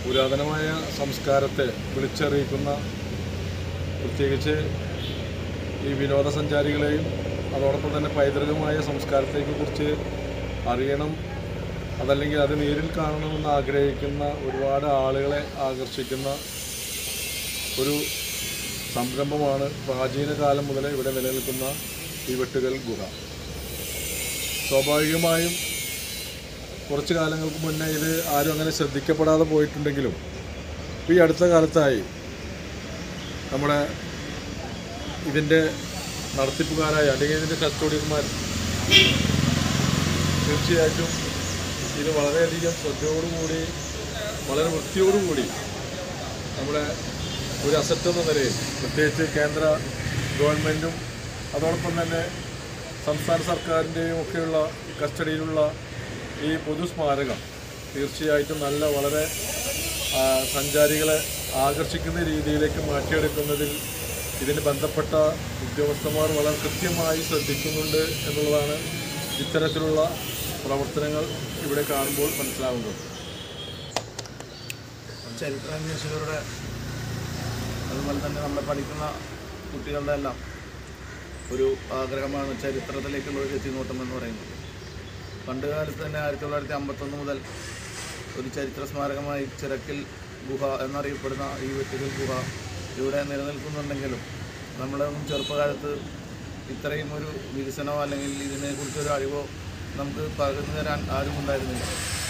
പുരാതനമായ സംസ്കാരത്തെ വിളിച്ചറിയിക്കുന്ന പ്രത്യേകിച്ച് ഈ വിനോദസഞ്ചാരികളെയും അതോടൊപ്പം തന്നെ പൈതൃകമായ സംസ്കാരത്തെയൊക്കെ കുറിച്ച് അറിയണം അതല്ലെങ്കിൽ അത് നേരിൽ കാണണമെന്ന് ആഗ്രഹിക്കുന്ന ഒരുപാട് ആളുകളെ ആകർഷിക്കുന്ന ഒരു സംരംഭമാണ് പ്രാചീന കാലം മുതലേ ഇവിടെ നിലനിൽക്കുന്ന ഈ വെട്ടുകൽ ഗുഹ സ്വാഭാവികമായും കുറച്ച് കാലങ്ങൾക്ക് മുന്നേ ഇത് ആരും അങ്ങനെ ശ്രദ്ധിക്കപ്പെടാതെ പോയിട്ടുണ്ടെങ്കിലും ഇപ്പോൾ ഈ അടുത്ത കാലത്തായി നമ്മുടെ ഇതിൻ്റെ നടത്തിപ്പുകാരായ അല്ലെങ്കിൽ ഇതിൻ്റെ കസ്റ്റോഡിയന്മാർ തീർച്ചയായിട്ടും ഇത് വളരെയധികം ശ്രദ്ധയോടുകൂടി വളരെ വൃത്തിയോടുകൂടി നമ്മുടെ ഒരു അസറ്റ് എന്ന നിലയിൽ പ്രത്യേകിച്ച് കേന്ദ്ര ഗവൺമെൻറ്റും അതോടൊപ്പം തന്നെ സംസ്ഥാന സർക്കാരിൻ്റെയും ഒക്കെയുള്ള കസ്റ്റഡിയിലുള്ള ഈ പൊതു സ്മാരകം തീർച്ചയായിട്ടും നല്ല വളരെ ആ, സഞ്ചാരികളെ ആകർഷിക്കുന്ന രീതിയിലേക്ക് മാറ്റിയെടുക്കുന്നതിൽ ഇതിന് ബന്ധപ്പെട്ട ഉദ്യോഗസ്ഥന്മാർ വളരെ കൃത്യമായി ശ്രദ്ധിക്കുന്നുണ്ട് എന്നുള്ളതാണ് ഇത്തരത്തിലുള്ള പ്രവർത്തനങ്ങൾ ഇവിടെ കാണുമ്പോൾ മനസ്സിലാവുന്നത് ചരിത്രാന്വേഷകരുടെ അതുപോലെ തന്നെ നമ്മളെ പഠിക്കുന്ന കുട്ടികളുടെ എല്ലാം ഒരു ആഗ്രഹമാണ് ചരിത്രത്തിലേക്കുള്ള ഒരു എത്തിനോട്ടം എന്ന് പറയുന്നത് പണ്ട് കാലത്ത് തന്നെ ആയിരത്തി തൊള്ളായിരത്തി അമ്പത്തൊന്ന് മുതൽ ഒരു ചരിത്ര സ്മാരകമായി ചിറക്കൽ ഗുഹ എന്നറിയപ്പെടുന്ന ഈ വെട്ടുകൽ ഗുഹ ഇവിടെ നിലനിൽക്കുന്നുണ്ടെങ്കിലും നമ്മളൊന്നും ചെറുപ്പകാലത്ത് ഇത്രയും ഒരു വികസനമോ അല്ലെങ്കിൽ ഇതിനെക്കുറിച്ചൊരു അറിവോ നമുക്ക് പകർന്നു തരാൻ ആരും ഉണ്ടായിരുന്നില്ല